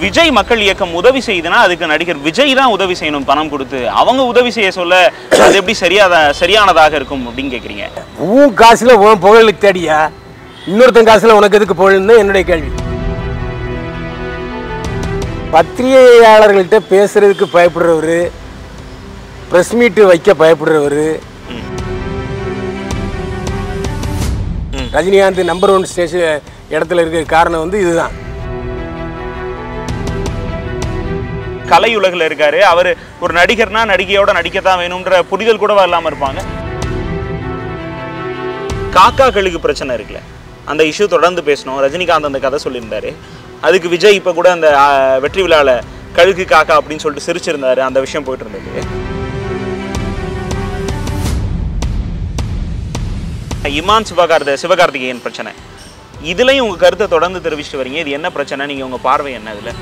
விஜய் மக்கள் இயக்கம் உதவி செய்யுதுன்னா அதுக்கு நடிகர் விஜய் தான் உதவி செய்யணும் பணம் கொடுத்து அவங்க உதவி செய்ய சொல்ல அது எப்படி சரியாத சரியானதாக இருக்கும் அப்படின்னு கேக்குறீங்க உன் காசுல உன் புகழுக்கு தேடியா இன்னொருத்தன் காசுல உனக்கு எதுக்கு புகழ்னு என்னுடைய கேள்வி பத்திரிகையாளர்கள்ட்ட பேசுறதுக்கு பயப்படுறவர் ப்ரெஸ் மீட்டு வைக்க பயப்படுறவர் ரஜினிகாந்த் நம்பர் ஒன் ஸ்டேஷன் இடத்துல இருக்க காரணம் வந்து இதுதான் கலை உலகில் இருக்காரு அவர் ஒரு நடிகர்னா நடிகையோட நடிக்கத்தான் வேணும்ன்ற புரிதல் கூட இல்லாம இருப்பாங்க காக்காக்களுக்கு பிரச்சனை இருக்குல்ல அந்த இஷ்யூ தொடர்ந்து பேசணும் ரஜினிகாந்த் அந்த கதை சொல்லியிருந்தாரு அதுக்கு விஜய் இப்ப கூட அந்த ஆ, வெற்றி விழால கழுகு காக்கா அப்படின்னு சொல்லிட்டு சிரிச்சிருந்தாரு அந்த விஷயம் போயிட்டு இருந்தது இமான் சிவகார்த்த சிவகார்த்திகேயன் பிரச்சனை இதுலயும் உங்க கருத்தை தொடர்ந்து தெரிவிச்சுட்டு வரீங்க இது என்ன பிரச்சனை நீங்க உங்க பார்வை என்ன இதுல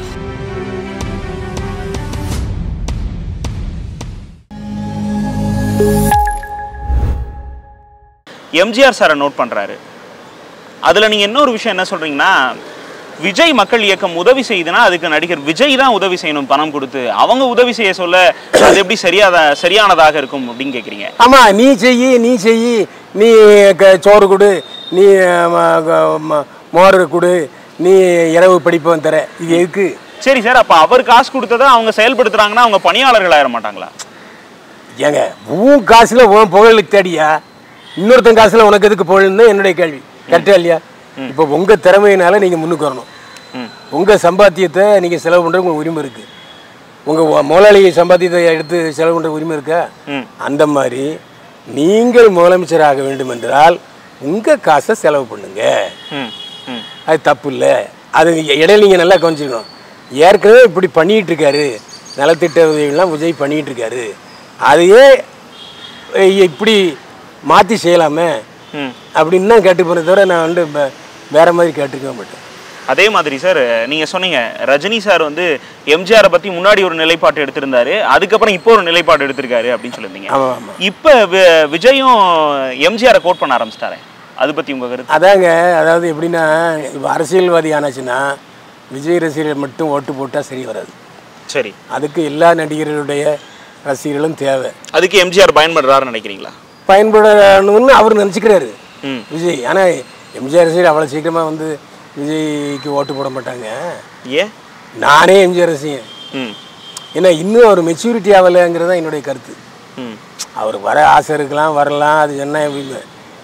எம்ஜிஆர் சாரை நோட் பண்றாரு அதுல நீங்க இன்னொரு விஷயம் என்ன சொல்றீங்கன்னா விஜய் மக்கள் இயக்கம் உதவி செய்யுதுன்னா அதுக்கு நடிகர் விஜய் தான் உதவி செய்யணும் பணம் கொடுத்து அவங்க உதவி செய்ய சொல்ல அது எப்படி சரியாத சரியானதாக இருக்கும் அப்படின்னு கேக்குறீங்க ஆமா நீ செய் நீ செய் நீ க- சோறு கொடு நீ ம, க- ம- மோர் கொடு நீ இரவு படிப்பவன் தர இது எதுக்கு சரி சார் அப்ப அவர் காசு கொடுத்ததை அவங்க செயல்படுத்துறாங்கன்னா அவங்க பணியாளர்கள் ஆயிட மாட்டாங்களா ஏங்க உன் காசுல உன் புகழுக்கு தேடியா இன்னொருத்தன் காசுல உனக்கு எதுக்கு புகழ்னு என்னுடைய கேள்வி கரெக்டா இல்லையா இப்போ உங்க திறமையினால நீங்க முன்னுக்கு வரணும் ம். உங்க சம்பாத்தியத்தை நீங்க செலவு பண்ற உங்களுக்கு உரிமை இருக்கு உங்க ஒ- முதலாளி சம்பாத்தியத்தை எடுத்து செலவு பண்ற உரிமை இருக்கா ம். அந்த மாதிரி நீங்கள் முதலமைச்சராக வேண்டும் என்றால் உங்க காசை செலவு பண்ணுங்க ம் ம் அது தப்பு இல்லை அது இடையில நீங்கள் நல்லா கவனிச்சுக்கணும் ஏற்கனவே இப்படி பண்ணிட்டு இருக்காரு நலத்திட்ட உதவிகள்லாம் விஜய் பண்ணிட்டு இருக்காரு அதையே அஹ், இப்படி மாற்றி செய்யலாமே ம் அப்படின்னு தான் கேட்டு போனதை தவிர நான் வந்து ப- வேற மாதிரி கேட்டுக்க மாட்டேன் அதே மாதிரி சார் நீங்க சொன்னீங்க ரஜினி சார் வந்து எம்ஜிஆரை பத்தி முன்னாடி ஒரு நிலைப்பாடு எடுத்திருந்தாரு அதுக்கப்புறம் இப்போ ஒரு நிலைப்பாடு எடுத்திருக்காரு அப்படின்னு சொல்லியிருந்தீங்க ஆமாம் ஆமாம் இப்ப வி- விஜயும் எம்ஜிஆரை கோட் பண்ண ஆரம்பிச்சிட்டாரே அது பத்தி உங்க கருத்து அதாங்க அதாவது எப்படின்னா இப்போ அரசியல்வாதி ஆனாச்சுன்னா விஜய் ரசிகர்கள் மட்டும் ஓட்டு போட்டால் சரி வராது சரி அதுக்கு எல்லா நடிகர்களுடைய ரசிகர்களும் தேவை அதுக்கு எம்ஜிஆர் பயன்படுறாருன்னு நினைக்கிறீங்களா பயன்படணும்னு அவர் நினச்சிக்கிறாரு ம் விஜய் ஆனால் எம்ஜிஆர் ரசிகர் அவ்வளோ சீக்கிரமாக வந்து விஜய்க்கு ஓட்டு போட மாட்டாங்க ஏன் நானே எம்ஜிஆர் ரசிகன் ம் ஏன்னா இன்னும் அவர் மெச்சூரிட்டி ஆகலைங்கிறது தான் என்னுடைய கருத்து ம் அவர் வர ஆசை இருக்கலாம் வரலாம் அது என்ன அப்படின்னு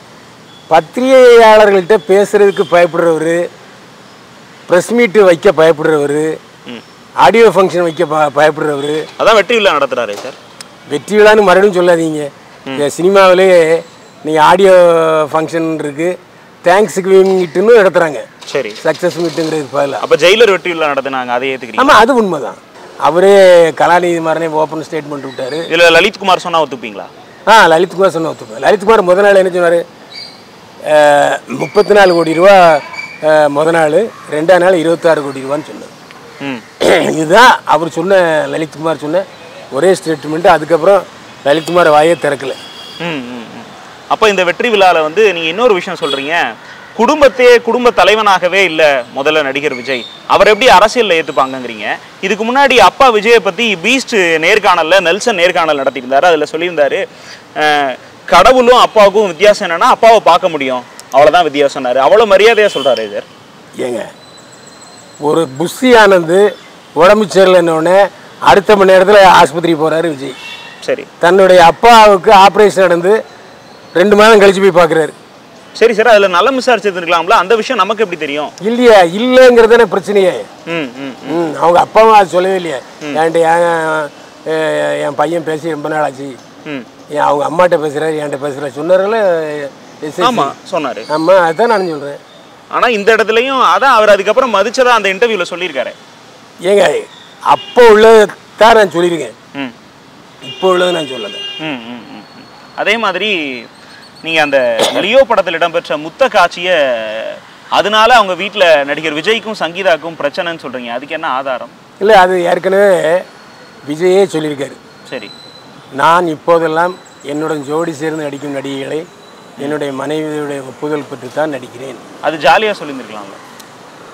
பத்திரிகையாளர்கள்ட்ட பேசுறதுக்கு பயப்படுறவர் ப்ரெஸ் மீட்டு வைக்க பயப்படுறவர் ம் ஆடியோ ஃபங்க்ஷன் வைக்க ப பயப்படுறவர் அதான் வெற்றி விழா நடத்துறாரு சார் வெற்றி விழான்னு மறுபடியும் சொல்லாதீங்க இந்த சினிமாவிலே நீங்கள் ஆடியோ ஃபங்க்ஷன் இருக்குது தேங்க்ஸ் கிவிங்ட்டுன்னு நடத்துகிறாங்க சரி சக்ஸஸ் மீட்டுங்கிறதுக்கு பதிலாக அப்ப ஜெயிலர் வெற்றி விழா நடத்துனாங்க அதை ஏத்துக்கிறீங்க ஆமாம் அது உண்மைதான் அவரே கலாநிதி மாறனே ஓப்பன் ஸ்டேட்மெண்ட் விட்டாரு இதுல லலித்குமார் சொன்னா ஒத்துப்பீங்களா ஆ லலித்குமார் சொன்ன ஒத்துப்பேன் லலித்குமார் முத நாள் என்ன சொன்னார் முப்பத்தி நாலு கோடி ரூபா அஹ், முத நாள் ரெண்டாம் நாள் இருபத்தாறு கோடி ரூபான்னு சொன்னார் ம் இதுதான் அவர் சொன்ன லலித்குமார் சொன்ன ஒரே ஸ்டேட்மெண்ட் அதுக்கப்புறம் லலித்குமார் வாயே திறக்கல ம், ம், ம். அப்ப இந்த வெற்றி விழால வந்து நீங்க இன்னொரு விஷயம் சொல்றீங்க குடும்பத்தையே குடும்ப தலைவனாகவே இல்ல முதல்ல நடிகர் விஜய் அவர் எப்படி அரசியல்ல ஏத்துப்பாங்கங்கிறீங்க இதுக்கு முன்னாடி அப்பா விஜயை பத்தி பீஸ்ட் நேர்காணல்ல நெல்சன் நேர்காணல் நடத்தியிருந்தாரு அதுல சொல்லியிருந்தாரு அஹ், கடவுளும் அப்பாவுக்கும் வித்தியாசம் என்னன்னா அப்பாவை பார்க்க முடியும் அவ்வளவுதான் வித்தியாசம்னாரு அவ்வளவு மரியாதையா சொல்றாரு சார் ஏங்க ஒரு புஷி ஆனந்து உடம்பு சரியில்லைன்னொடனே அடுத்த மணி நேரத்தில் ஆஸ்பத்திரி போகிறாரு விஜய் சரி தன்னுடைய அப்பாவுக்கு ஆப்ரேஷன் நடந்து ரெண்டு மாதம் கழிச்சு போய் பார்க்குறாரு சரி சார் அதுல நல்ல விசாரிச்சிருந்துருக்கலாம்ல அந்த விஷயம் நமக்கு எப்படி தெரியும் இல்லையா இல்லைங்கிறதானே பிரச்சனையே ம் ம் ம் அவங்க அப்பாவும் அது சொல்லவே இல்லையா என்கிட்ட ஏன் அஹ், என் பையன் பேசி ரொம்ப நாள் ஆச்சு ம் ஏன் அவங்க அம்மாட்ட பேசுகிறாரு என்கிட்ட பேசுகிறாரு சொன்னார்ல ஆமா சொன்னாரு ஆமாம் அதுதான் நான் சொல்கிறேன் ஆனா இந்த இடத்துலயும் அதான் அவர் அதுக்கப்புறம் மதிச்சதா அந்த இன்டர்வியூல சொல்லியிருக்காரு ஏங்க அப்போ உள்ளது தான் நான் சொல்லியிருக்கேன் ம் இப்போ உள்ளது நான் சொல்லலை ம், ம், ம், ம். அதே மாதிரி நீங்க அந்த லியோ படத்தில் இடம்பெற்ற முத்த காட்சிய அதனால அவங்க வீட்ல நடிகர் விஜய்க்கும் சங்கீதாக்கும் பிரச்சனைன்னு சொல்றீங்க அதுக்கு என்ன ஆதாரம் இல்லை அது ஏற்கனவே விஜயே சொல்லியிருக்காரு சரி நான் இப்போதெல்லாம் என்னுடன் ஜோடி சேர்ந்து நடிக்கும் நடிகைகளை என்னுடைய மனைவியுடைய ஒப்புதல் பெற்று தான் நடிக்கிறேன் அது ஜாலியா சொல்லியிருந்துருக்கலாம்ல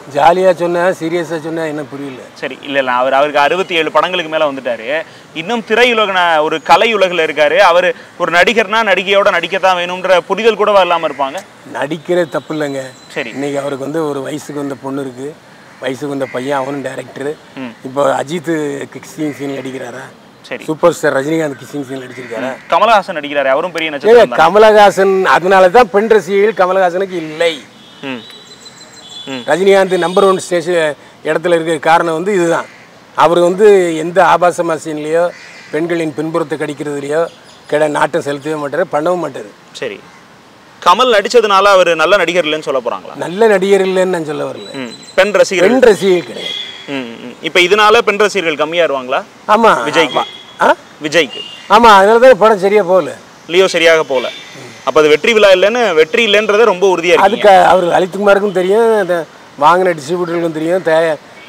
ஜாலியாக சொன்னா சீரியஸாக சொன்னா என்ன புரியல சரி இல்ல இல்ல அவர் அவருக்கு அறுபத்தி ஏழு படங்களுக்கு மேல வந்துட்டாரு இன்னும் திரையுலக ந- ஒரு கலை உலகில் இருக்காரு அவர் ஒரு நடிகர்னா நடிகையோட நடிக்கத்தான் வேணும்ன்ற புரிதல் கூட இல்லாம இருப்பாங்க நடிக்கிறது தப்பு இல்லைங்க சரி இன்னைக்கு அவருக்கு வந்து ஒரு வயசுக்கு வந்த பொண்ணு இருக்கு வயசுக்கு வந்த பையன் அவனும் டேரக்டரு ம். இப்போ அஜித் கிஸ்ஸிங் சீன் நடிக்கிறாரா சரி super star Rajinikanth kissing scene நடிச்சிருக்காரா கமலஹாசன் நடிக்கிறாரு அவரும் பெரிய ஏங்க நட்சத்திரம் தான் கமலஹாசன் அதனால தான் பெண் ரசிகைகள் கமலஹாசனுக்கு இல்லை ம் ம் ரஜினிகாந்த் நம்பர் ஒன் ஸ்டேஷன் இடத்துல இருக்கிற காரணம் வந்து இதுதான் அவர் வந்து எந்த ஆபாச சீன்லேயோ பெண்களின் பின்புறத்தை கடிக்கிறதுலையோ கிட நாட்டம் செலுத்தவே மாட்டார் பண்ணவும் மாட்டார் சரி கமல் நடிச்சதுனால அவர் நல்ல நடிகர் இல்லைன்னு சொல்ல போறாங்களா நல்ல நடிகர் இல்லைன்னு நான் சொல்ல வரல ம் பெண் ரசிகர்கள் பெண் ரசிகை கிடையாது ம் ம். இப்ப இதனால பெண் ரசிகர்கள் கம்மியாயிருவாங்களா ஆமாம் விஜய்க்கு ஆ விஜய்க்கு ஆமாம் அதனால தான் படம் சரியாக போகல லியோ சரியாக போல அப்ப அது வெற்றி விழா இல்லைன்னு வெற்றி இல்லைன்றத ரொம்ப உறுதியா இருக்கு அதுக்கு அவர் லலித்குமாருக்கும் தெரியும் அந்த வாங்கின டிஸ்ட்ரிபியூட்டர்களுக்கும் தெரியும் தே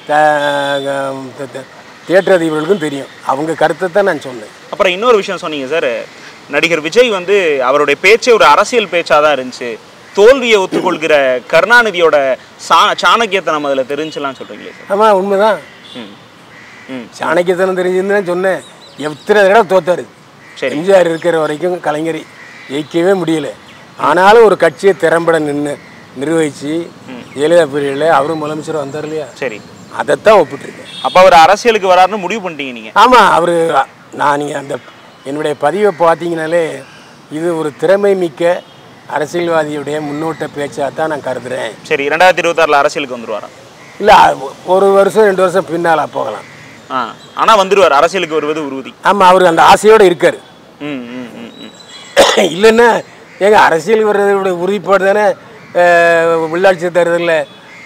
தே- தே- தியேட்டர் அதிபர்களுக்கும் தெரியும் அவங்க கருத்தை தான் நான் சொன்னேன் அப்புறம் இன்னொரு விஷயம் சொன்னீங்க சார் நடிகர் விஜய் வந்து அவருடைய பேச்சே ஒரு அரசியல் பேச்சாக தான் இருந்துச்சு தோல்வியை ஒத்துக்கொள்கிற கருணாநிதியோட சா சாணக்கியத்தை நம்ம அதில் தெரிஞ்சுலாம் சொல்றீங்களே சார் ஆமாம் உண்மைதான் ம் ம் சாணக்கியத்தனம் தெரிஞ்சுன்னு தான் சொன்னேன் எத்தனை தடவை தோத்தாரு சரி. எம்ஜிஆர் இருக்கிற வரைக்கும் கலைஞர் ஜெயிக்கவே முடியல ஆனாலும் ஒரு கட்சியை திறம்பட நின்று நிர்வகிச்சு ஜெயலலிதா பீரியடில் அவரும் முதலமைச்சர் வந்தார் இல்லையா சரி அதைத்தான் ஒப்பிட்டுருக்கேன் அப்போ அவர் அரசியலுக்கு வராருன்னு முடிவு பண்ணிட்டீங்க நீங்க ஆமாம் அவர் நான் நீங்கள் அந்த என்னுடைய பதிவை பார்த்தீங்கனாலே இது ஒரு திறமை மிக்க அரசியல்வாதியுடைய முன்னோட்ட பேச்சாக தான் நான் கருதுகிறேன் சரி ரெண்டாயிரத்தி இருபத்தாறில் அரசியலுக்கு வந்துருவாரா இல்லை ஒரு வருஷம் ரெண்டு வருஷம் பின்னால் போகலாம் ஆ ஆனா வந்துருவார் அரசியலுக்கு வருவது உறுதி ஆமாம் அவர் அந்த ஆசையோடு இருக்கார் ம் ம் ம் ம் இல்லைன்னா ஏங்க அரசியல் வர்றதோட உறுதிப்பாடு தானே அஹ், உள்ளாட்சி தேர்தலில்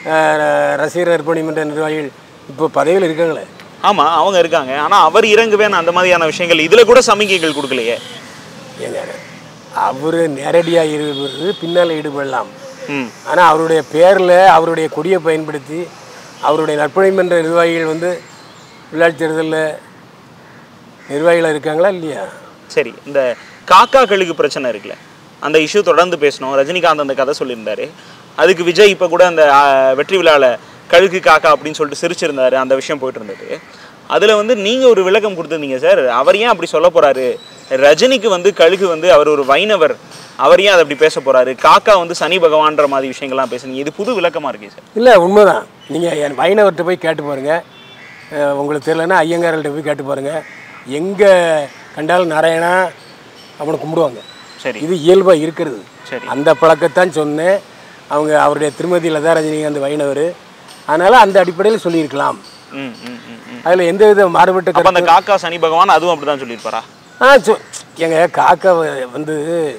ரசிகர் நற்பணி மன்ற நிர்வாகிகள் இப்போ பதவியில் இருக்காங்களே ஆமா அவங்க இருக்காங்க ஆனா அவர் இறங்குவேன் அந்த மாதிரியான விஷயங்கள் இதுல கூட சமிக்கைகள் கொடுக்கலையே ஏங்க அவர் நேரடியாக ஈடுபடுறது பின்னால் ஈடுபடலாம் ம் ஆனால் அவருடைய பேரில் அவருடைய கொடியை பயன்படுத்தி அவருடைய நற்பணி மன்ற நிர்வாகிகள் வந்து உள்ளாட்சி தேர்தலில் நிர்வாகிகளாக இருக்காங்களா இல்லையா சரி இந்த காக்கா கழுகு பிரச்சனை இருக்குல்ல அந்த இஷ்யூ தொடர்ந்து பேசணும் ரஜினிகாந்த் அந்த கதை சொல்லியிருந்தாரு அதுக்கு விஜய் இப்போ கூட அந்த ஆ, வெற்றி விழாவில் கழுகு காக்கா அப்படின்னு சொல்லிட்டு சிரிச்சிருந்தாரு அந்த விஷயம் போயிட்டு இருந்தது அதில் வந்து நீங்கள் ஒரு விளக்கம் கொடுத்துருந்தீங்க சார் அவர் ஏன் அப்படி சொல்ல போறாரு ரஜினிக்கு வந்து கழுகு வந்து அவர் ஒரு வைணவர் அவர் ஏன் அதை அப்படி பேச போறாரு காக்கா வந்து சனி பகவான்ற மாதிரி விஷயங்கள்லாம் பேசுனீங்க இது புது விளக்கமா இருக்கே சார் இல்லை உண்மைதான் நீங்கள் என் வைணவர்கிட்ட போய் கேட்டு பாருங்கள் அஹ் உங்களுக்கு தெரியலன்னா ஐயங்காரர்கிட்ட போய் கேட்டு பாருங்கள் எங்கே கண்டாலும் நாராயணா அவனை கும்பிடுவாங்க சரி இது இயல்பாக இருக்கிறது சரி. அந்த பழக்கத்தான் சொன்னேன் அவங்க அவருடைய திருமதி லதா ரஜினிகாந்த் வைணவர் அதனால் அந்த அடிப்படையில் சொல்லியிருக்கலாம் ம் ம் ம் ம் அதில் எந்த வித மாறுபட்ட அப்போ கருத்து அந்த காக்கா சனி பகவான் அதுவும் அப்படிதான் சொல்லியிருப்பாரா ஆ சொ எங்க காக்கா வ- வந்து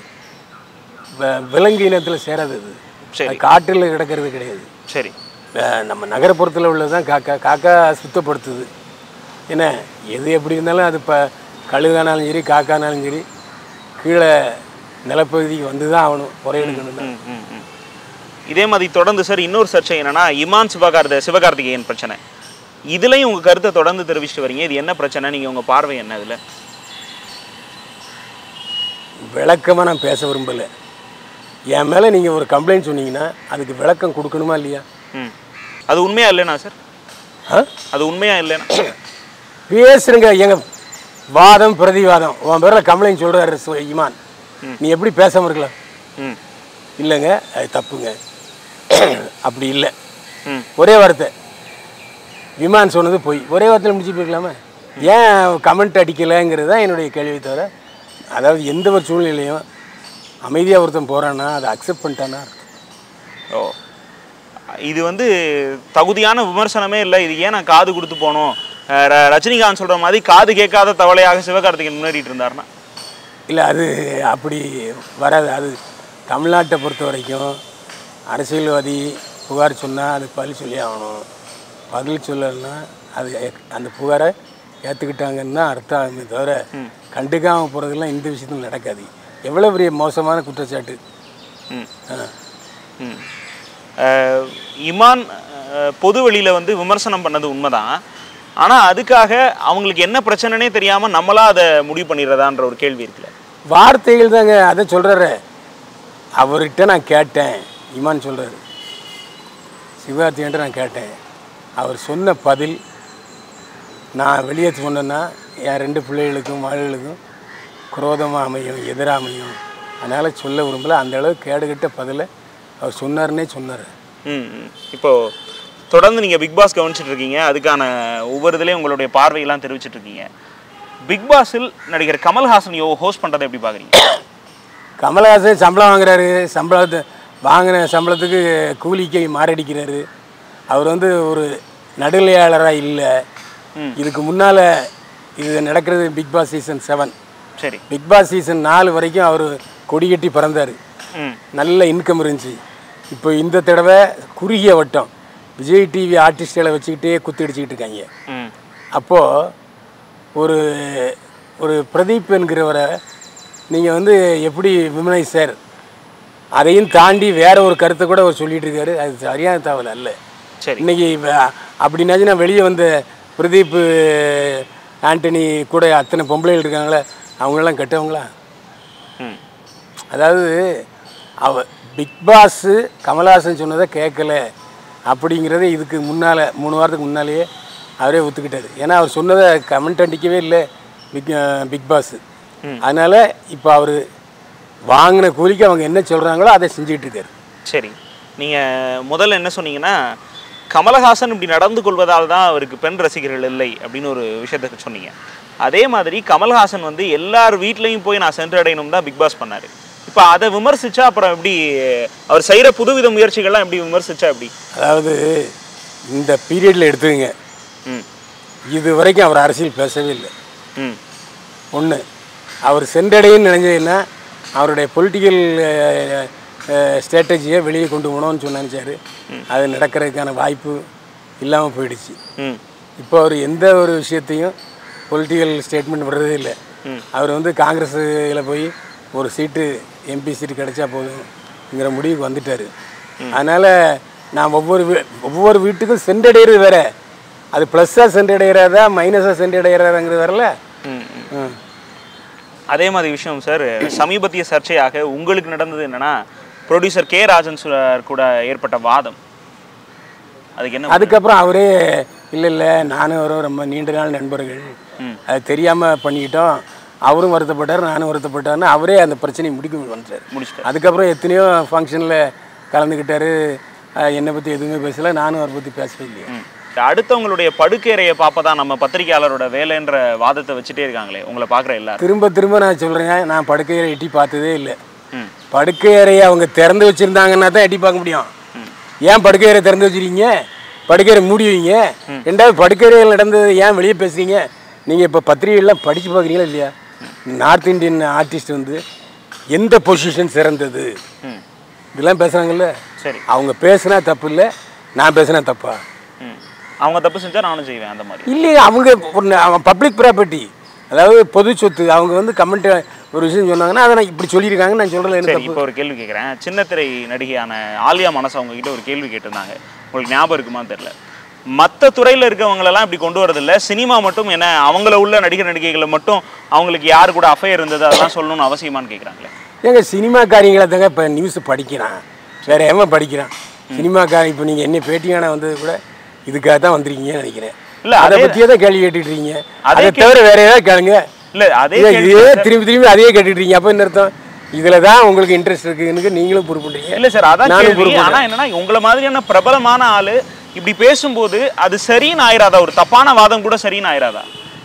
வ- விலங்கு இனத்தில் சேராது அது சரி. அது காட்டில் கிடக்கிறது கிடையாது சரி அஹ் நம்ம நகரப்புறத்தில் உள்ளது தான் காக்கா காக்கா சுத்தப்படுத்துது என்ன எது எப்படி இருந்தாலும் அது இப்போ கழுகானாலும் சரி காக்கானாலும் சரி கீழே நிலப்பகுதிக்கு வந்து தான் ஆகணும் குறையெடுக்கணும் ம், ம், ம். இதே மாதிரி தொடர்ந்து சார் இன்னொரு சர்ச்சை என்னன்னா இமான் சிவகார்த்த சிவகார்த்திகேயன் பிரச்சனை இதுலயும் உங்க கருத்தை தொடர்ந்து தெரிவிச்சுட்டு வரீங்க இது என்ன பிரச்சனை நீங்க உங்க பார்வை என்ன இதுல விளக்கமாக நான் பேச விரும்பலை என் மேலே நீங்கள் ஒரு கம்ப்ளைண்ட் சொன்னீங்கன்னா அதுக்கு விளக்கம் கொடுக்கணுமா இல்லையா ம் அது உண்மையா இல்லைனா சார் ஆ அது உண்மையா இல்லைனா பேசுறங்க எங்க வாதம் பிரதிவாதம் உன் பேரில் கம்ப்ளைண்ட் சொல்கிறாரு இமான் நீ எப்படி பேசாமல் இருக்கலாம் ம் இல்லைங்க அது தப்புங்க அப்படி இல்லை ம் ஒரே வார்த்தை விமான் சொன்னது பொய் ஒரே வார்த்தையில் முடிச்சு போயிருக்கலாமே ஏன் கமெண்ட் அடிக்கலைங்கிறது தான் என்னுடைய கேள்வி தவிர அதாவது எந்த ஒரு சூழ்நிலையும் அமைதியாக ஒருத்தன் போகிறான்னா அதை அக்செப்ட் பண்ணிட்டானா ஓ இது வந்து தகுதியான விமர்சனமே இல்லை இது ஏன் நான் காது கொடுத்து போனோம் அஹ் ர- ரஜினிகாந்த் சொல்ற மாதிரி காது கேட்காத தவளையாக சிவகார்த்திகேயன் முன்னேறிட்டு இருந்தாருன்னா இல்லை அது அப்படி வராது அது தமிழ்நாட்டை பொறுத்த வரைக்கும் அரசியல்வாதி புகார் சொன்னால் அது பதில் சொல்லி ஆகணும் பதில் சொல்லலைன்னா அது ஏ- அந்த புகாரை ஏற்றுக்கிட்டாங்கன்னு தான் அர்த்தம் ஆகுமே தவிர கண்டுக்காமல் போகிறதுலாம் இந்த விஷயத்தில் நடக்காது எவ்வளோ பெரிய மோசமான குற்றச்சாட்டு ம் ஆ. ம். அஹ் இமான் அஹ், பொது வெளியில வந்து விமர்சனம் பண்ணது உண்மைதான் ஆனா அதுக்காக அவங்களுக்கு என்ன பிரச்சனைனே தெரியாம நம்மளா அதை முடிவு பண்ணிடுறதான்ற ஒரு கேள்வி இருக்குல்ல வார்த்தைகள் தாங்க அதை சொல்கிறாரு அவர்கிட்ட நான் கேட்டேன் இமான் சொல்கிறாரு சிவகார்த்திகன்ட்ட நான் கேட்டேன் அவர் சொன்ன பதில் நான் வெளியே சொன்னேன்னா என் ரெண்டு பிள்ளைகளுக்கும் மகளுக்கும் குரோதமாக அமையும் எதிராக அமையும் அதனால் சொல்ல விரும்பல அந்த அளவுக்கு கேடுகட்ட பதிலை அவர் சொன்னாருன்னே சொன்னார் ம் ம். இப்போ தொடர்ந்து நீங்க பிக் பாஸ் கவனிச்சிட்டு இருக்கீங்க அதுக்கான ஒவ்வொரு இதுலயும் உங்களுடைய பார்வையெல்லாம் தெரிவிச்சிட்டு இருக்கீங்க பிக் பாஸில் நடிகர் கமல்ஹாசன் யோ ஹோஸ்ட் பண்றதை எப்படி பாக்குறீங்க கமலஹாசன் சம்பளம் வாங்குறாரு சம்பளத்தை வாங்கின சம்பளத்துக்கு கூலிக்கு மாரடிக்கிறாரு அவர் வந்து ஒரு நடுநிலையாளராக இல்லை ம். இதுக்கு முன்னால் இது நடக்கிறது பிக் பாஸ் சீசன் செவன் சரி பிக் பாஸ் சீசன் நாலு வரைக்கும் அவர் கொடி கட்டி பறந்தார் ம் நல்ல இன்கம் இருந்துச்சு இப்போ இந்த தடவை குறுகிய வட்டம் விஜய் டிவி ஆர்டிஸ்டுகளை வச்சுக்கிட்டே குத்து அடிச்சுக்கிட்டு இருக்காங்க ம் அப்போது ஒரு ஒரு பிரதீப் என்கிறவரை நீங்கள் வந்து எப்படி விமனை சார் அதையும் தாண்டி வேற ஒரு கருத்தை கூட அவர் சொல்லிட்டு இருக்காரு அது சரியான தகவல் அல்ல சரி இன்னைக்கு வ- அப்படின்னாச்சும் நான் வெளியே வந்த பிரதீப் ஆண்டனி கூட அத்தனை பொம்பளைகள் இருக்காங்களே அவங்கெல்லாம் கெட்டவங்களா ம் அதாவது அவ பிக் பாஸு கமல்ஹாசன் சொன்னதை கேட்கல அப்படிங்கிறத இதுக்கு முன்னால் மூணு வாரத்துக்கு முன்னாலேயே அவரே ஒத்துக்கிட்டாரு ஏன்னா அவர் சொன்னதை கமெண்ட் அடிக்கவே இல்லை பிக் பிக் பாஸ் அதனால் இப்போ அவர் வாங்கின கூலிக்கு அவங்க என்ன சொல்கிறாங்களோ அதை செஞ்சுக்கிட்டு இருக்காரு சரி நீங்க முதல்ல என்ன சொன்னீங்கன்னா கமலஹாசன் இப்படி நடந்து கொள்வதால் தான் அவருக்கு பெண் ரசிகர்கள் இல்லை அப்படின்னு ஒரு விஷயத்த சொன்னீங்க அதே மாதிரி கமல்ஹாசன் வந்து எல்லார் வீட்லயும் போய் நான் சென்றடையணும் தான் பிக் பாஸ் பண்ணாரு இப்போ அதை விமர்சிச்சா அப்புறம் எப்படி அவர் செய்யற புதுவித முயற்சிகள்லாம் எப்படி விமர்சிச்சா எப்படி அதாவது இந்த பீரியடில் எடுத்துக்கங்க ம் இது வரைக்கும் அவர் அரசியல் பேசவே இல்லை ம் ஒன்று அவர் சென்றடையும் நினைஞ்சதுன்னா அவருடைய பொலிட்டிக்கல் ஸ்ட்ராட்டஜியை வெளியே கொண்டு போகணும்னு சொன்ன நினச்சாரு அது நடக்கிறதுக்கான வாய்ப்பு இல்லாமல் போயிடுச்சு ம் இப்போ அவர் எந்த ஒரு விஷயத்தையும் பொலிட்டிக்கல் ஸ்டேட்மெண்ட் விடுறதே இல்லை அவர் வந்து காங்கிரஸில் போய் ஒரு சீட்டு எம்பி சீட்டு கிடைச்சா போதுங்கிற முடிவுக்கு வந்துட்டார் அதனால் நான் ஒவ்வொரு வீ ஒவ்வொரு வீட்டுக்கும் சென்றடைகிறது வேற அது ப்ளஸ்ஸாக சென்றடைகிறதா மைனஸாக சென்றடைகிறதாங்கிறது வரல ம் ம். ம் அதே மாதிரி விஷயம் சார் சமீபத்திய சர்ச்சையாக உங்களுக்கு நடந்தது என்னன்னா ப்ரொடியூசர் கே ராஜன் சார் கூட ஏற்பட்ட வாதம் அதுக்கு என்ன அதுக்கப்புறம் அவரே இல்லை இல்லை நானும் அவரும் ரொம்ப நீண்ட நாள் நண்பர்கள் ம். அது தெரியாமல் பண்ணிக்கிட்டோம் அவரும் வருத்தப்பட்டார் நானும் வருத்தப்பட்டார்னு அவரே அந்த பிரச்சனையை முடிக்க வந்துட்டார் முடிச்சிட்டார் அதுக்கப்புறம் எத்தனையோ ஃபங்க்ஷனில் கலந்துக்கிட்டாரு அஹ் என்னை பற்றி எதுவுமே பேசல நானும் அவரை பற்றி பேசவே இல்லையா ம். அடுத்தவங்களுடைய படுக்கையறையை பார்ப்பதான் நம்ம பத்திரிகையாளரோட வேலைன்ற வாதத்தை வச்சுட்டே இருக்காங்களே உங்களை பார்க்குற எல்லாரும் திரும்ப திரும்ப நான் சொல்கிறேன் நான் படுக்கையறை எட்டி பார்த்ததே இல்லை ம் படுக்கையறையை அவங்க திறந்து வச்சுருந்தாங்கன்னா தான் எட்டி பார்க்க முடியும் ஏன் படுக்கையறை திறந்து வச்சிருக்கீங்க படுக்கையறை மூடி வைங்க ரெண்டாவது படுக்கையறையில் நடந்தது ஏன் வெளியே பேசுறீங்க நீங்கள் இப்போ பத்திரிகைலாம் படித்து பார்க்குறீங்களா இல்லையா நார்த் இந்தியன் ஆர்டிஸ்ட் வந்து எந்த பொசிஷன் சிறந்தது ம் இதெல்லாம் பேசுகிறாங்கல்ல சரி அவங்க பேசுனா தப்பு இல்லை நான் பேசுனா தப்பா ம் அவங்க தப்பு செஞ்சா நானும் செய்வேன் அந்த மாதிரி இல்லையே அவங்க ஒரு அவன் பப்ளிக் ப்ராப்பர்ட்டி அதாவது பொது சொத்து அவங்க வந்து கமெண்ட் ஒரு விஷயம் சொன்னாங்கன்னா அதை நான் இப்படி சொல்லியிருக்காங்கன்னு நான் சொல்கிறேன் என்ன சரி தப்பு இப்போ ஒரு கேள்வி கேட்குறேன் சின்னத்திரை நடிகையான ஆலியா மனசு அவங்க கிட்ட ஒரு கேள்வி கேட்டிருந்தாங்க உங்களுக்கு ஞாபகம் இருக்குமான்னு தெரியல மற்ற துறையில் இருக்கவங்களெல்லாம் இப்படி கொண்டு வரதில்ல சினிமா மட்டும் என்ன அவங்கள உள்ள நடிகர் நடிகைகளை மட்டும் அவங்களுக்கு யார் கூட அஃபையர் இருந்தது அதெல்லாம் சொல்லணும்னு அவசியமான்னு கேட்குறாங்களே ஏங்க சினிமாக்காரிங்களை தாங்க இப்போ நியூஸ் படிக்கிறான் வேற எவன் படிக்கிறான் சினிமாக்காரன் இப்போ நீங்கள் என்ன பேட்டியான வந்தது கூட இதுக்காக தான் வந்திருக்கீங்கன்னு நினைக்கிறேன் இல்ல, அதை அதே- பற்றியே தான் கேள்வி கேட்டுட்டு இருக்கீங்க அதே அதை தவிர வேற ஏதாவது கேளுங்க இல்ல அதே இதே கேள்வி இதே திரும்பி திரும்பி அதையே கேட்டுட்டு இருக்கீங்க அப்போ என்ன அர்த்தம் இதில் தான் உங்களுக்கு இன்ட்ரெஸ்ட் இருக்குன்னு நீங்களும் ப்ரூவ் பண்ணுறீங்க இல்ல சார் அதான் நானும் கேள்வி பொறுப்பு ஆனா என்னன்னா உங்களை மாதிரியான பிரபலமான ஆளு இப்படி பேசும்போது அது சரின்னு ஆயிராதா ஒரு தப்பான வாதம் கூட சரின்னு ஆயிராதா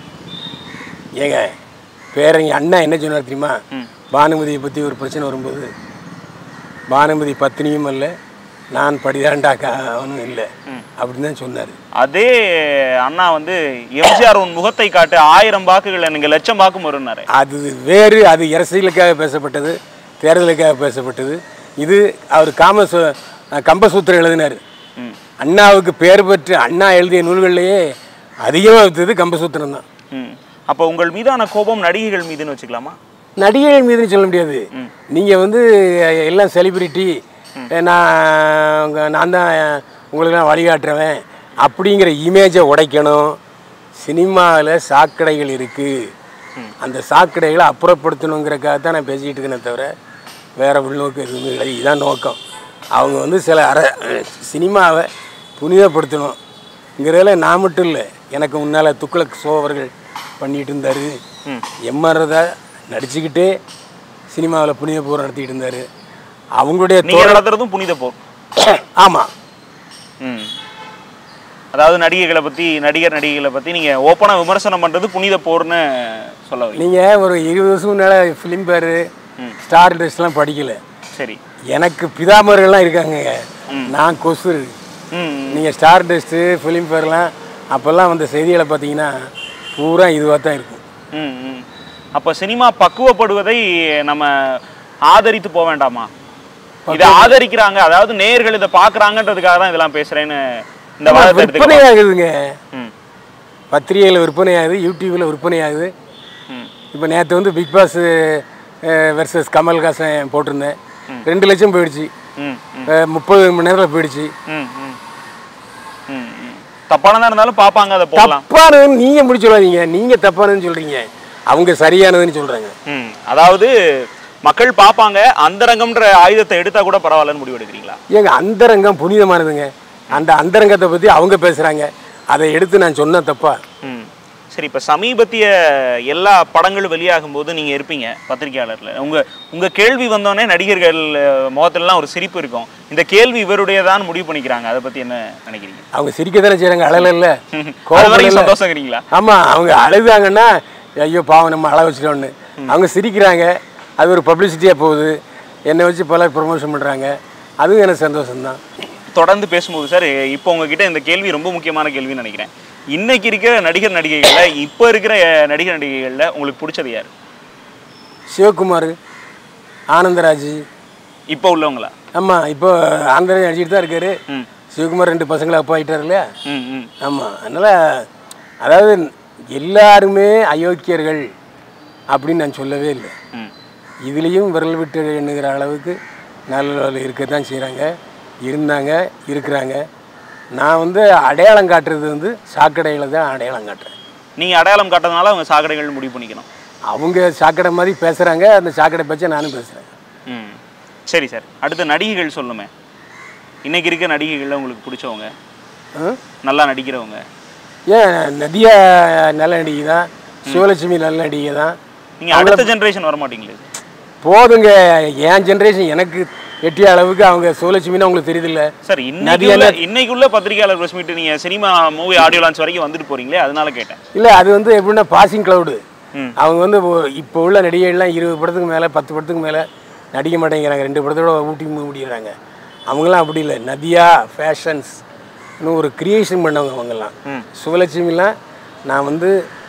ஏங்க பேரங்க அண்ணா என்ன சொன்னார் தெரியுமா ம். பானுமதியை பற்றி ஒரு பிரச்சனை வரும்போது பானுமதி பத்தினியும் இல்லை நான் படிதாண்டாக்கா அவனும் இல்லை அப்படின்னு தான் சொன்னார் அதே அண்ணா வந்து எம்ஜிஆர் உன் முகத்தை காட்டு ஆயிரம் வாக்குகள் எனக்கு லட்சம் வாக்கு வரும்னாரு அது வேறு அது அரசியலுக்காக பேசப்பட்டது தேர்தலுக்காக பேசப்பட்டது இது அவர் காம சு- கம்பசூத்திரம் எழுதினார் ம். அண்ணாவுக்கு பேர் பெற்று அண்ணா எழுதிய நூல்கள்லேயே அதிகமாக வித்தது கம்பசூத்திரம் தான் ம் அப்போ உங்கள் மீதான கோபம் நடிகைகள் மீதுன்னு வச்சுக்கலாமா நடிகைகள் மீதுன்னு சொல்ல முடியாது நீங்கள் வந்து எல்லாம் செலிபிரிட்டி நான் உங்க- நான் தான் உங்களுக்கெல்லாம் வழிகாட்டுறவன் அப்படிங்கிற இமேஜை உடைக்கணும் சினிமாவில் சாக்கடைகள் இருக்குது அந்த சாக்கடைகளை அப்புறப்படுத்தணுங்கிறக்காக தான் நான் பேசிக்கிட்டு இருக்கேனே தவிர வேற உள்நோக்கு எதுவுமே இல்லை இதுதான் நோக்கம் அவங்க வந்து சில அர சினிமாவை புனிதப்படுத்தணுங்கிறதுல நான் மட்டும் இல்லை எனக்கு முன்னால் துக்ளக் சோ அவர்கள் பண்ணிட்டு இருந்தார் ம் எம்ஆர்ரதா நடிச்சுக்கிட்டே சினிமாவில் புனித போர் நடத்திட்டு இருந்தார் அவங்களுடைய நீங்க நடத்துறதும் புனித போர் ஆமாம் ம் அதாவது நடிகைகளை பத்தி நடிகர் நடிகைகளை பத்தி நீங்க ஓப்பனா விமர்சனம் பண்றது புனித போர்னு சொல்ல வரீங்க நீங்கள் ஒரு இருபது வருஷம் முன்னால் ஃபிலிம் பேர் ஸ்டார் இண்டஸ்ட்ரிலாம் படிக்கல சரி எனக்கு பிதாமர்கள்லாம் இருக்காங்க நான் கொசு ம் நீங்கள் ஸ்டார் டெஸ்ட்டு ஃபிலிம் ஃபேர்லாம் அப்போல்லாம் வந்த செய்திகளை பார்த்தீங்கன்னா பூரா இதுவாக தான் இருக்கும் ம் ம் அப்ப சினிமா பக்குவப்படுவதை நம்ம ஆதரித்து போக வேண்டாமா இதை ஆதரிக்கிறாங்க அதாவது நேயர்கள் இதை பாக்குறாங்கன்றதுக்காக தான் இதெல்லாம் பேசுறேன்னு இந்த வாதத்தை எடுத்துக்கலாம் விற்பனை ஆகுதுங்க ம் பத்திரிகையில் விற்பனை ஆகுது யூடியூப்பில் விற்பனை ஆகுது ம் இப்போ நேற்று வந்து பிக் பாஸ் வெர்சஸ் கமல்ஹாசன் போட்டிருந்தேன் ரெண்டு லட்சம் போயிடுச்சு ம் அஹ், முப்பது மணி நேரத்தில் போயிடுச்சு ம் ம் ம் ம் தப்பானதா இருந்தாலும் பார்ப்பாங்க அதை போகலாம் தப்பானதுன்னு நீங்கள் முடிச்சு சொல்லாதீங்க நீங்கள் தப்பானதுன்னு சொல்கிறீங்க அவங்க சரியானதுன்னு சொல்கிறாங்க ம் அதாவது மக்கள் பார்ப்பாங்க அந்தரங்கம்ன்ற ஆயுதத்தை எடுத்தா கூட பரவாயில்லன்னு முடிவு எடுக்கிறீங்களா ஏங்க அந்தரங்கம் புனிதமானதுங்க அந்த அந்தரங்கத்தை பற்றி அவங்க பேசுகிறாங்க அதை எடுத்து நான் சொன்ன தப்பா ம் சரி இப்போ சமீபத்திய எல்லா படங்களும் வெளியாகும் போது நீங்கள் இருப்பீங்க பத்திரிகையாளர்ல உங்க உங்க கேள்வி வந்தோடனே நடிகர்கள் அஹ், முகத்திலலாம் ஒரு சிரிப்பு இருக்கும் இந்த கேள்வி இவருடையதான் முடிவு பண்ணிக்கிறாங்க அதை பத்தி என்ன நினைக்கிறீங்க அவங்க சிரிக்க தானே செய்கிறாங்க அழல இல்லை அது வரைக்கும் சந்தோஷங்கிறீங்களா ஆமாம் அவங்க அழுதாங்கன்னா ஐயோ பாவம் நம்ம அழ வச்சிட்டோன்னு அவங்க சிரிக்கிறாங்க அது ஒரு பப்ளிசிட்டியாக போகுது என்னை வச்சு பலர் ப்ரொமோஷன் பண்ணுறாங்க அதுவும் எனக்கு சந்தோஷம்தான் தொடர்ந்து பேசும்போது சார் இப்போ உங்ககிட்ட இந்த கேள்வி ரொம்ப முக்கியமான கேள்வின்னு நினைக்கிறேன் இன்னைக்கு இருக்கிற நடிகர் நடிகைகள்ல இப்போ இருக்கிற அஹ், நடிகர் நடிகைகள்ல உங்களுக்கு பிடிச்சது யார் சிவகுமார் ஆனந்தராஜ் இப்போ உள்ளவங்களா ஆமாம் இப்போ ஆனந்தராஜ் நடிச்சிட்டு தான் இருக்காரு ம் சிவகுமார் ரெண்டு பசங்களை அப்பா ஆகிட்டார் இல்லையா ம் ம் ஆமாம் அதனால் அதாவது எல்லாருமே அயோக்கியர்கள் அப்படின்னு நான் சொல்லவே இல்லை ம் இதுலேயும் விரல் விட்டு எண்ணுகிற அளவுக்கு நல்ல இருக்க தான் செய்கிறாங்க இருந்தாங்க இருக்கிறாங்க நான் வந்து அடையாளம் காட்டுறது வந்து சாக்கடையில் தான் அடையாளம் காட்டுறேன் நீங்கள் அடையாளம் காட்டுறதுனால அவங்க சாக்கடைகள் முடிவு பண்ணிக்கணும் அவங்க சாக்கடை மாதிரி பேசுகிறாங்க அந்த சாக்கடை பற்றி நானும் பேசுகிறேன் ம் சரி சார் அடுத்து நடிகைகள் சொல்லுமே இன்னைக்கு இருக்க நடிகைகளில் உங்களுக்கு பிடிச்சவங்க நல்லா நடிக்கிறவங்க ஏன் நதியா நல்ல நடிகை தான் சிவலட்சுமி நல்ல நடிகை தான் நீங்கள் அடுத்த ஜென்ரேஷன் வர மாட்டீங்களே போதுங்க என் ஜென்ரேஷன் எனக்கு எட்டிய அளவுக்கு அவங்க சிவலட்சுமின்னு உங்களுக்கு தெரியுதில்ல சார் இன்னைக்கு உள்ள இன்னைக்குள்ள பத்திரிகையாளர் ப்ரெஸ் மீட் நீங்கள் சினிமா மூவி ஆடியோ லான்ச் வரைக்கும் வந்துட்டு போறீங்களே அதனால கேட்டேன் இல்லை அது வந்து எப்படின்னா பாசிங் க்ளவுடு ம். அவங்க வந்து ஒ- இப்போ உள்ள நடிகைகள்லாம் இருபது படத்துக்கு மேலே பத்து படத்துக்கு மேலே நடிக்க மாட்டேங்கிறாங்க ரெண்டு படத்தோட ஊட்டி முடிகிறாங்க அவங்களாம் அப்படி இல்லை நதியா ஃபேஷன்ஸ் இன்னும் ஒரு கிரியேஷன் பண்ணவங்க அவங்கெல்லாம் ம். சுவலட்சுமிலாம் நான் வந்து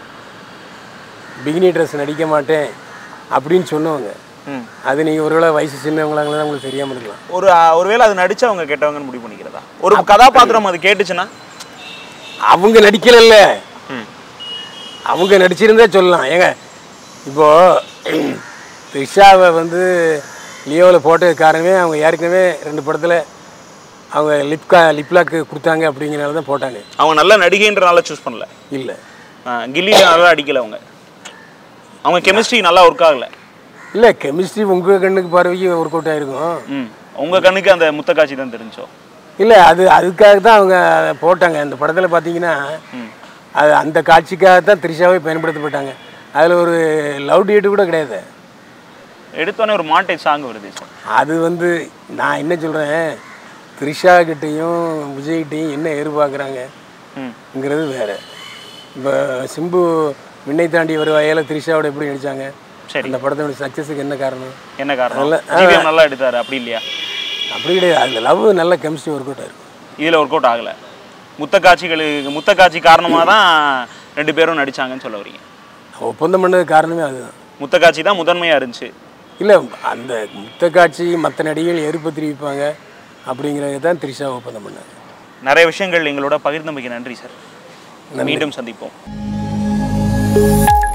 பிகினி ட்ரெஸ் நடிக்க மாட்டேன் அப்படின்னு சொன்னவங்க ம் அது நீங்கள் ஒருவேளை வயசு சின்னவங்களாங்களா தான் உங்களுக்கு தெரியாமல் இருக்கலாம் ஒரு அஹ், ஒருவேளை அது நடிச்சவங்க கேட்டவங்கன்னு முடிவு பண்ணிக்கிறதா ஒரு கதாபாத்திரம் அது கேட்டுச்சுன்னா அவங்க நடிக்கலைல்ல ம் அவங்க நடிச்சிருந்தா சொல்லலாம் ஏங்க இப்போது த்ரிஷாவை வந்து லியோவில் போட்டது காரணமே அவங்க ஏற்கனவே ரெண்டு படத்தில் அவங்க லிப்கா லிப்லாக்கு கொடுத்தாங்க அப்படிங்கிறனால தான் போட்டாங்க அவங்க நல்ல நடிகைன்றனால சூஸ் பண்ணல இல்லை அஹ், கில்லியில நல்லா அடிக்கல அவங்க அவங்க கெமிஸ்ட்ரி நல்லா ஒர்க் ஆகல இல்லை கெமிஸ்ட்ரி உங்கள் கண்ணுக்கு பார்வைக்கு ஒர்க் அவுட் ஆகிருக்கும் ம் உங்க கண்ணுக்கு அந்த முத்த காட்சி தான் தெரிஞ்சோ இல்லை அது அதுக்காக தான் அவங்க அதை போட்டாங்க அந்த படத்தில் பார்த்தீங்கன்னா ம் அது அந்த காட்சிக்காக தான் த்ரிஷாவே பயன்படுத்தப்பட்டாங்க அதில் ஒரு லவ் டேட்டு கூட கிடையாது எடுத்தோடனே ஒரு மாண்டேஜ் சாங் வருது சார் அது வந்து நான் என்ன சொல்கிறேன் த்ரிஷா கிட்டேயும் விஜய்கிட்டையும் என்ன எதிர்பார்க்குறாங்க ம் ங்கிறது வேற இப்போ சிம்பு விண்ணை தாண்டி வருவாயால த்ரிஷாவோட எப்படி நடிச்சாங்க சரி அந்த படத்தோட சக்ஸஸுக்கு என்ன காரணம் என்ன காரணம் நல்ல- ஜிவிஎம் நல்லா எடுத்தாரு அப்படி இல்லையா அப்படி கிடையாது அதில் லவ் நல்ல கெமிஸ்ட்ரி ஒர்க் அவுட் ஆயிருக்கும் இதில் ஒர்க் அவுட் ஆகலை முத்த காட்சிகளுக்கு முத்த காட்சி காரணமாக தான் ரெண்டு பேரும் நடிச்சாங்கன்னு சொல்ல வரீங்க ஒப்பந்தம் பண்ணது காரணமே அதுதான் முத்த காட்சி தான் முதன்மையாக இருந்துச்சு இல்லை அந்த முத்த காட்சி மற்ற நடிகைகள் எதிர்ப்பு தெரிவிப்பாங்க அப்படிங்கிறது தான் த்ரிஷா ஒப்பந்தம் பண்ணாங்க நிறைய விஷயங்கள் எங்களோட பகிர்ந்தமைக்கு நன்றி சார் மீண்டும் சந்திப்போம்